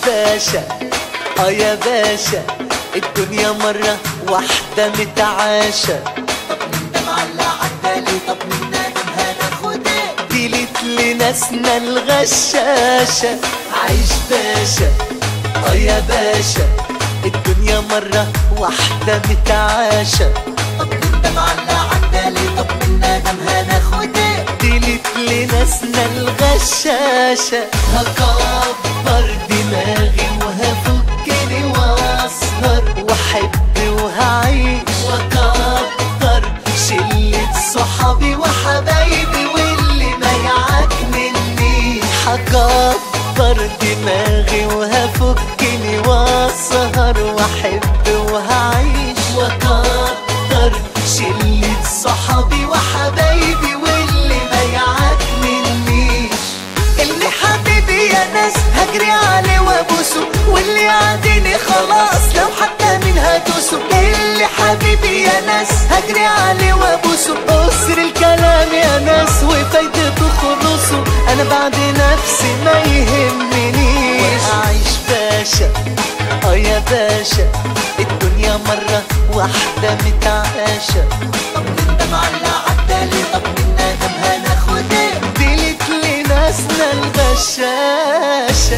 باشا اه يا باشا الدنيا مرة واحدة متعاشة طب مين ده معلق عدالي طب مين نادم هناخد ايه ديلت لناسنا الغشاشة عيش باشا اه يا باشا الدنيا مرة واحدة متعاشة طب مين ده معلق عدالي طب مين نادم هناخد ايه ديلت لناسنا الغشاشة هكبر دماغي وهفكني واسهر واحب وهعيش واكتر شلة صحابي وحبايبي واللي ما يعجبني هكبر دماغي وهفكني واسهر واحب وهعيش واكتر شلة صحابي وحبايبي واللي ما يعجبنيش اللي حبيبي يا ناس هجري عليه وابوسه واللي يعديني خلاص لو حتى مين هدوسه اللي حبيبي يا ناس هجري عليه وابوسه قصر الكلام يا ناس وفايدته خلصه انا بعد نفسي ما يهمنيش اعيش باشا اه يا باشا الدنيا مرة واحدة متعاشة طب مين ده معلق عدالي طب مين نادم هناخد ايه ديلت لناسنا الغشاشة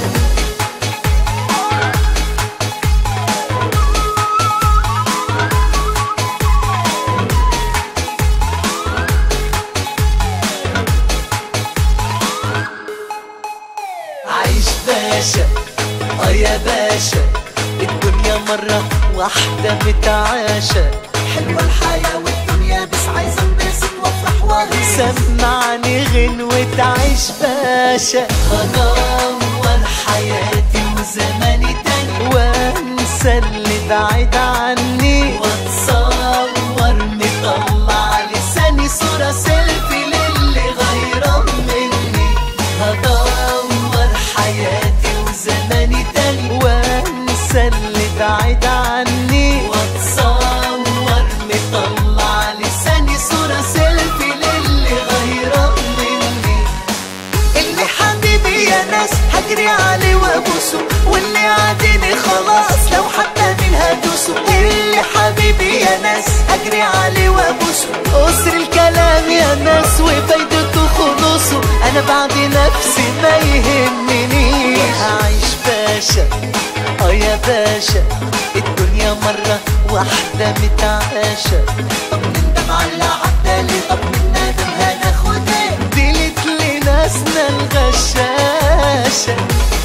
عيش باشا اه يا باشا الدنيا مرة واحدة متعاشة حلوة الحياة والدنيا بس عايزة انبسط وافرح واغيظ سمعني غنوة عيش باشا هدور حياتي وزماني تاني وانسى اللي بعيد عني واتصور مطلع لساني صورة سيلفي للي غيران مني هدور حياتي وزماني تاني وانسى اللي بعيد عني واتصور مطلع لساني صورة سيلفي للي غيران مني اللي حبيبي يا ناس هجري عليه وابوسه واللي عاديني خلاص لو حتى مين هدوسه اللي حبيبي يا ناس هجري عليه وابوسه قصر الكلام يا ناس وفايدته خلصه انا بعد نفسي ما يهمنيش هعيش باشا اه يا باشا الدنيا مرة واحدة متعاشة طب مين ده معلق عدالي طب مين نادم هناخد ايه ديلت لناسنا الغشاشة